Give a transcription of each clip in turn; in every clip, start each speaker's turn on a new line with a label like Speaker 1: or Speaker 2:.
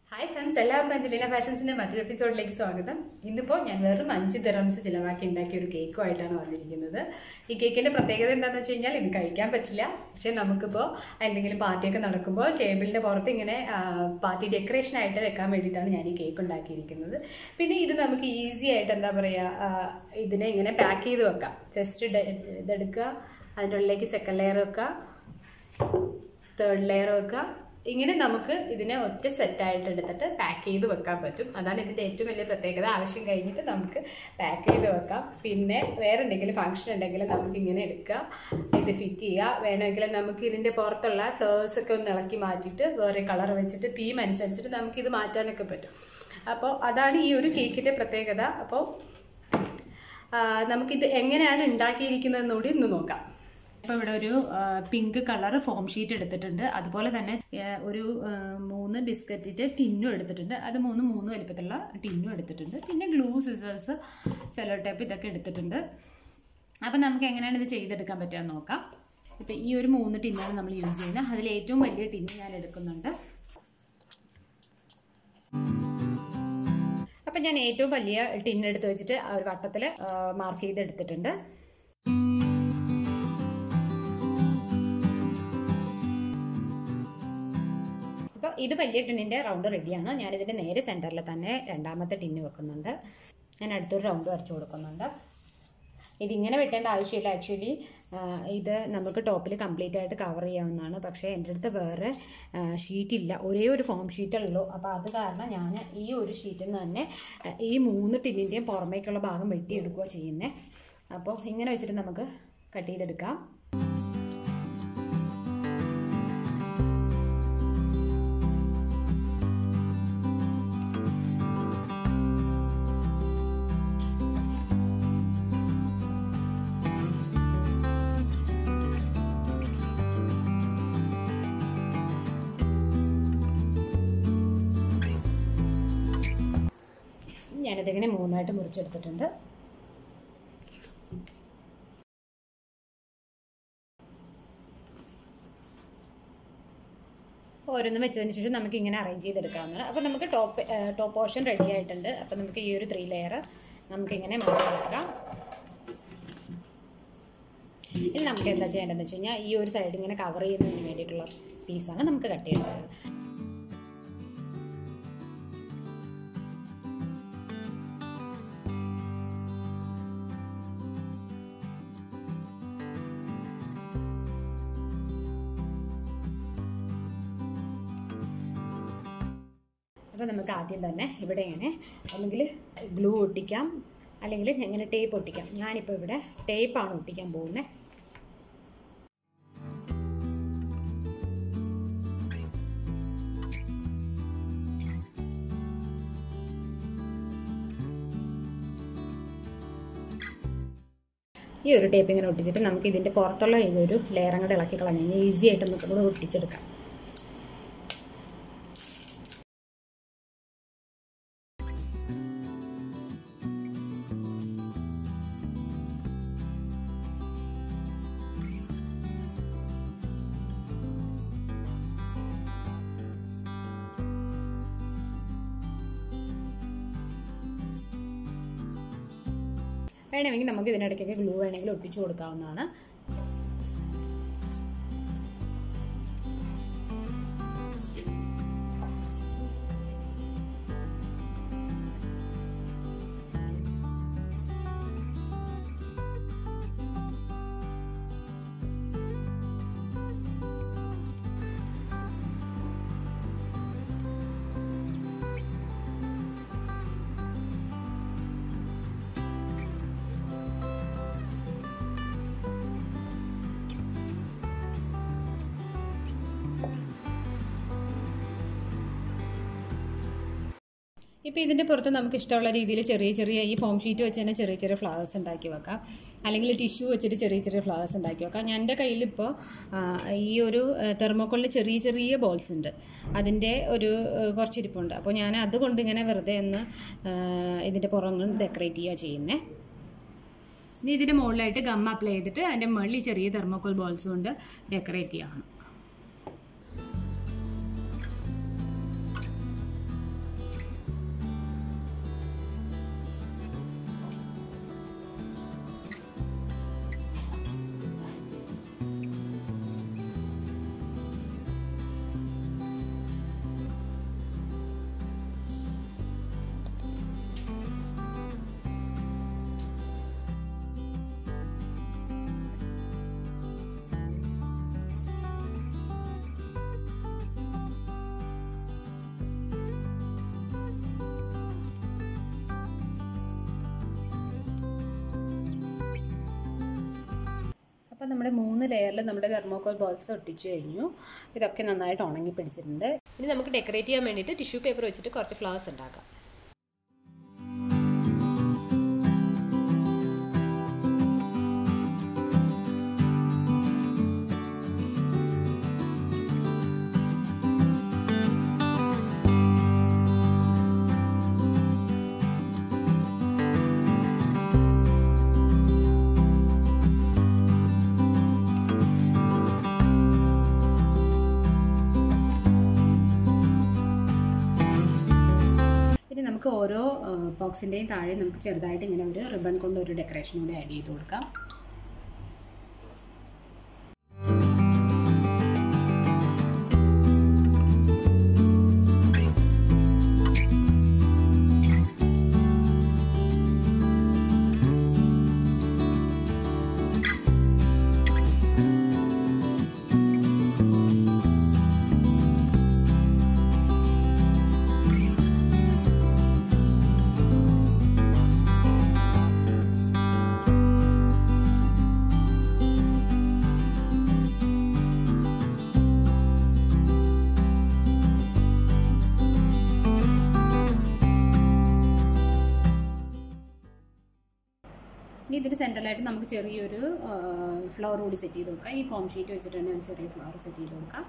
Speaker 1: hi friends എല്ലാവർക്കും അഞ്ജലീന ഫാഷൻസിന്റെ മറ്റൊരു എപ്പിസോഡിലേക്ക് സ്വാഗതം ഇന്നിപ്പോൾ ഞാൻ വെറും അഞ്ച് ദിറംസ് ചിലവാക്കി ഉണ്ടാക്കിയ ഒരു കേക്കുമായിട്ടാണ് വന്നിരിക്കുന്നത് ഈ കേക്കിന്റെ പ്രത്യേകത എന്താണെന്ന് വെച്ച് കഴിഞ്ഞാൽ ഇത് കഴിക്കാൻ പറ്റില്ല പക്ഷേ നമുക്കിപ്പോൾ എന്തെങ്കിലും പാർട്ടിയൊക്കെ നടക്കുമ്പോൾ ടേബിളിന്റെ പുറത്ത് ഇങ്ങനെ ആ, പാർട്ടി ഡെക്കറേഷൻ ആയിട്ട് വെക്കാൻ വേണ്ടിയിട്ടാണ് ഞാൻ ഈ കേക്ക് ഉണ്ടാക്കിയിരിക്കുന്നത് പിന്നെ ഇത് നമുക്ക് ഈസി ആയിട്ട് എന്താ പറയുക ഇതിനെ ഇങ്ങനെ പാക്ക് ചെയ്ത് വെക്കാം ജസ്റ്റ് ഇതെടുക്കുക അതിൻ്റെ ഉള്ളിലേക്ക് സെക്കൻഡ് ലെയർ വെക്കുക തേർഡ് ലെയർ വെക്കുക ഇങ്ങനെ നമുക്ക് ഇതിനെ ഒറ്റ സെറ്റായിട്ട് എടുത്തിട്ട് പാക്ക് ചെയ്ത് വെക്കാൻ പറ്റും അതാണ് ഇതിൻ്റെ ഏറ്റവും വലിയ പ്രത്യേകത ആവശ്യം കഴിഞ്ഞിട്ട് നമുക്ക് പാക്ക് ചെയ്ത് വെക്കാം പിന്നെ വേറെ എന്തെങ്കിലും ഫംഗ്ഷൻ ഉണ്ടെങ്കിൽ നമുക്ക് ഇങ്ങനെ എടുക്കുക ഇത് ഫിറ്റ് ചെയ്യുക വേണമെങ്കിൽ നമുക്ക് ഇതിൻ്റെ പുറത്തുള്ള ഫ്ലവേഴ്സ് ഒക്കെ ഒന്ന് ഇളക്കി മാറ്റിയിട്ട് വേറെ കളർ വെച്ചിട്ട് തീം അനുസരിച്ചിട്ട് നമുക്കിത് മാറ്റാനൊക്കെ പറ്റും അപ്പോൾ അതാണ് ഈ ഒരു കേക്കിൻ്റെ പ്രത്യേകത അപ്പോൾ ആ, നമുക്കിത് എങ്ങനെയാണ് ഉണ്ടാക്കിയിരിക്കുന്നതെന്ന് കൂടി ഒന്ന് നോക്കാം ഇപ്പോൾ ഇവിടെ ഒരു പിങ്ക് കളർ ഫോം ഷീറ്റ് എടുത്തിട്ടുണ്ട് അതുപോലെ തന്നെ ആ, ഒരു ആ, മൂന്ന് ബിസ്ക്കറ്റിൻ്റെ ടിന്നും എടുത്തിട്ടുണ്ട് അത് മൂന്ന് മൂന്ന് വലിപ്പത്തിലുള്ള ടിന്നും എടുത്തിട്ടുണ്ട് പിന്നെ ഗ്ലൂ സിസേഴ്സ് സെലോ ടേപ്പ് ഇതൊക്കെ എടുത്തിട്ടുണ്ട് അപ്പം നമുക്ക് എങ്ങനെയാണ് ഇത് ചെയ്തെടുക്കാൻ പറ്റുക എന്ന് നോക്കാം ഇപ്പം ഈ ഒരു മൂന്ന് ടിന്നാണ് നമ്മൾ യൂസ് ചെയ്യുന്നത് അതിൽ ഏറ്റവും വലിയ ടിന്ന് ഞാൻ എടുക്കുന്നുണ്ട് അപ്പം ഞാൻ ഏറ്റവും വലിയ ടിൻ എടുത്ത് വെച്ചിട്ട് ആ ഒരു വട്ടത്തിൽ മാർക്ക് ചെയ്ത് എടുത്തിട്ടുണ്ട് അപ്പോൾ ഇത് വലിയ ടിന്നിൻ്റെ റൗണ്ട് റെഡിയാണ് ഞാനിതിൻ്റെ നേരെ സെൻറ്ററിൽ തന്നെ രണ്ടാമത്തെ ടിന്ന് വെക്കുന്നുണ്ട് ഞാൻ അടുത്തൊരു റൗണ്ട് വരച്ചു കൊടുക്കുന്നുണ്ട് ഇതിങ്ങനെ വെട്ടേണ്ട ആവശ്യമില്ല ആക്ച്വലി ഇത് നമുക്ക് ടോപ്പിൽ കംപ്ലീറ്റ് ആയിട്ട് കവർ ചെയ്യാവുന്നതാണ് പക്ഷേ എൻ്റെ അടുത്ത് വേറെ ഷീറ്റ് ഇല്ല ഒരേ ഒരു ഫോം ഷീറ്റേ ഉള്ളൂ അപ്പോൾ അത് കാരണം ഞാൻ ഈ ഒരു ഷീറ്റിൽ നിന്ന് തന്നെ ആ, ഈ മൂന്ന് ടിന്നിൻ്റെയും പുറമേക്കുള്ള ഭാഗം വെട്ടിയെടുക്കുക ചെയ്യുന്നത് അപ്പോൾ ഇങ്ങനെ വെച്ചിട്ട് നമുക്ക് കട്ട് ചെയ്തെടുക്കാം ഞാനിതിങ്ങനെ മൂന്നായിട്ട് മുറിച്ചെടുത്തിട്ടുണ്ട് ഓരോന്നും വെച്ചതിന് ശേഷം നമുക്ക് ഇങ്ങനെ അറേഞ്ച് ചെയ്തെടുക്കാവുന്നതാണ് അപ്പോൾ നമുക്ക് ടോപ്പ് ടോപ്പ് പോർഷൻ റെഡി ആയിട്ടുണ്ട് അപ്പോൾ നമുക്ക് ഈ ഒരു ത്രീ ലെയർ നമുക്കിങ്ങനെ മാറ്റിയെടുക്കാം ഇനി നമുക്ക് എന്താ ചെയ്യേണ്ടതെന്ന് വെച്ച് കഴിഞ്ഞാൽ ഈ ഒരു സൈഡ് ഇങ്ങനെ കവർ ചെയ്യുന്നതിന് വേണ്ടിയിട്ടുള്ള പീസാണ് നമുക്ക് കട്ട് ചെയ്യേണ്ടത് അപ്പോൾ നമുക്ക് ആദ്യം തന്നെ ഇവിടെ ഇങ്ങനെ അല്ലെങ്കിൽ ഗ്ലൂ ഒട്ടിക്കാം അല്ലെങ്കിൽ ഇങ്ങനെ ടേപ്പ് ഒട്ടിക്കാം ഞാനിപ്പോൾ ഇവിടെ ടേപ്പാണ് ഒട്ടിക്കാൻ പോകുന്നത് ഈ ഒരു ടേപ്പ് ഇങ്ങനെ ഒട്ടിച്ചിട്ട് നമുക്ക് ഇതിൻ്റെ പുറത്തുള്ള ഈ ഒരു ലെയറും കൂടെ ഇളക്കി കളഞ്ഞ് ഈസി ആയിട്ട് നമുക്ക് കൂടെ ഒട്ടിച്ചെടുക്കാം വേണമെങ്കിൽ നമുക്ക് ഇതിനിടയ്ക്കൊക്കെ ഗ്ലൂ വേണമെങ്കിൽ ഒട്ടിച്ചു കൊടുക്കാവുന്നതാണ് ഇപ്പോൾ ഇതിൻ്റെ പുറത്ത് നമുക്ക് ഇഷ്ടമുള്ള രീതിയിൽ ചെറിയ ചെറിയ ഈ ഫോം ഷീറ്റ് വെച്ച് തന്നെ ചെറിയ ചെറിയ ഫ്ലവേഴ്സ് ഉണ്ടാക്കി വെക്കാം അല്ലെങ്കിൽ ടിഷ്യൂ വെച്ചിട്ട് ചെറിയ ചെറിയ ഫ്ലവേഴ്സ് ഉണ്ടാക്കി വെക്കാം ഞാൻ എൻ്റെ കയ്യിലിപ്പോൾ ഈ ഒരു തെർമോക്കോളിൽ ചെറിയ ചെറിയ ബോൾസ് ഉണ്ട് അതിൻ്റെ ഒരു ആ, കുറച്ചിരിപ്പുണ്ട് അപ്പോൾ ഞാൻ അതുകൊണ്ട് ഇങ്ങനെ വെറുതെ ഒന്ന് ആ, ഇതിൻ്റെ പുറങ്ങൾ ഡെക്കറേറ്റ് ചെയ്യുക ചെയ്യുന്നത് ഇനി ഇതിൻ്റെ മുകളിലായിട്ട് ഗം അപ്ലൈ ചെയ്തിട്ട് അതിൻ്റെ മുകളിൽ ചെറിയ തെർമോക്കോൾ ബോൾസ് കൊണ്ട് ഡെക്കറേറ്റ് ചെയ്യണം നമ്മുടെ മൂന്ന് ലെയറിൽ നമ്മുടെ തെർമോക്കോൾ ബോൾസ് ഒട്ടിച്ചു കഴിഞ്ഞു ഇതൊക്കെ നന്നായിട്ട് ഉണങ്ങി പിടിച്ചിട്ടുണ്ട് ഇനി നമുക്ക് ഡെക്കറേറ്റ് ചെയ്യാൻ വേണ്ടിയിട്ട് ടിഷ്യൂ പേപ്പർ വെച്ചിട്ട് കുറച്ച് ഫ്ലവേഴ്സ് ഉണ്ടാക്കാം ഇനി നമുക്ക് ഓരോ ബോക്സിൻ്റെയും താഴെ നമുക്ക് ചെറുതായിട്ട് ഇങ്ങനെ ഒരു റിബൺ കൊണ്ട് ഒരു ഡെക്കറേഷൻ കൂടി ആഡ് ചെയ്ത് കൊടുക്കാം ഇനി ഇതിന് സെൻറ്ററിലായിട്ട് നമുക്ക് ചെറിയൊരു ഫ്ലവർ കൂടി സെറ്റ് ചെയ്ത് കൊടുക്കാം ഈ ഫോം ഷീറ്റ് വെച്ചിട്ട് തന്നെ ഒരു ചെറിയ ഫ്ലവർ സെറ്റ് ചെയ്ത് കൊടുക്കാം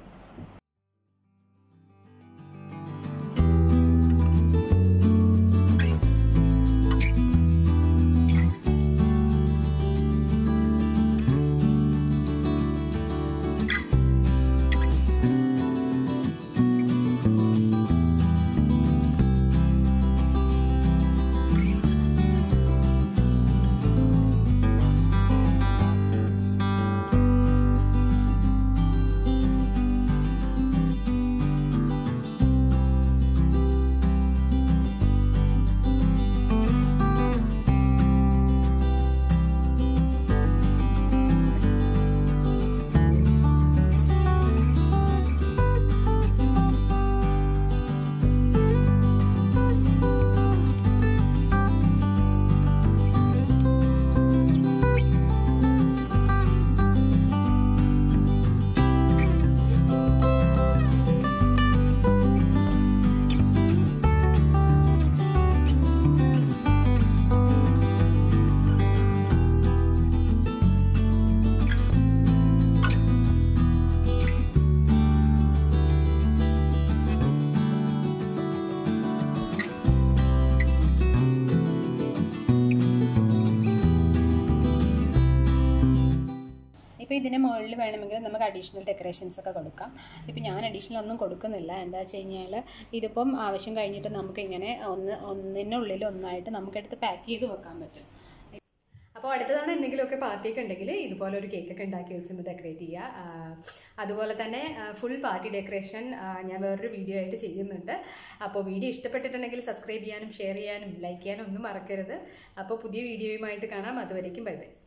Speaker 1: ഇപ്പോൾ ഇതിന് മുകളിൽ വേണമെങ്കിൽ നമുക്ക് അഡീഷണൽ ഡെക്കറേഷൻസ് ഒക്കെ കൊടുക്കാം ഇപ്പോൾ ഞാൻ അഡീഷണൽ ഒന്നും കൊടുക്കുന്നില്ല എന്താ വെച്ച് കഴിഞ്ഞാൽ ഇതിപ്പം ആവശ്യം കഴിഞ്ഞിട്ട് നമുക്കിങ്ങനെ ഒന്ന് ഒന്നിനുള്ളിൽ ഒന്നായിട്ട് നമുക്കെടുത്ത് പാക്ക് ചെയ്ത് വെക്കാൻ പറ്റും അപ്പോൾ അടുത്ത തവണ എന്തെങ്കിലുമൊക്കെ പാർട്ടിയൊക്കെ ഉണ്ടെങ്കിൽ ഇതുപോലെ ഒരു കേക്കൊക്കെ ഉണ്ടാക്കി വെച്ചൊന്ന് ഡെക്കറേറ്റ് ചെയ്യുക ആ, അതുപോലെ തന്നെ ഫുൾ പാർട്ടി ഡെക്കറേഷൻ ഞാൻ വേറൊരു വീഡിയോ ആയിട്ട് ചെയ്യുന്നുണ്ട് അപ്പോൾ വീഡിയോ ഇഷ്ടപ്പെട്ടിട്ടുണ്ടെങ്കിൽ സബ്സ്ക്രൈബ് ചെയ്യാനും ഷെയർ ചെയ്യാനും ലൈക്ക് ചെയ്യാനും ഒന്നും മറക്കരുത് അപ്പോൾ പുതിയ വീഡിയോയുമായിട്ട് കാണാം അതുവരേക്കും ബൈ ബൈ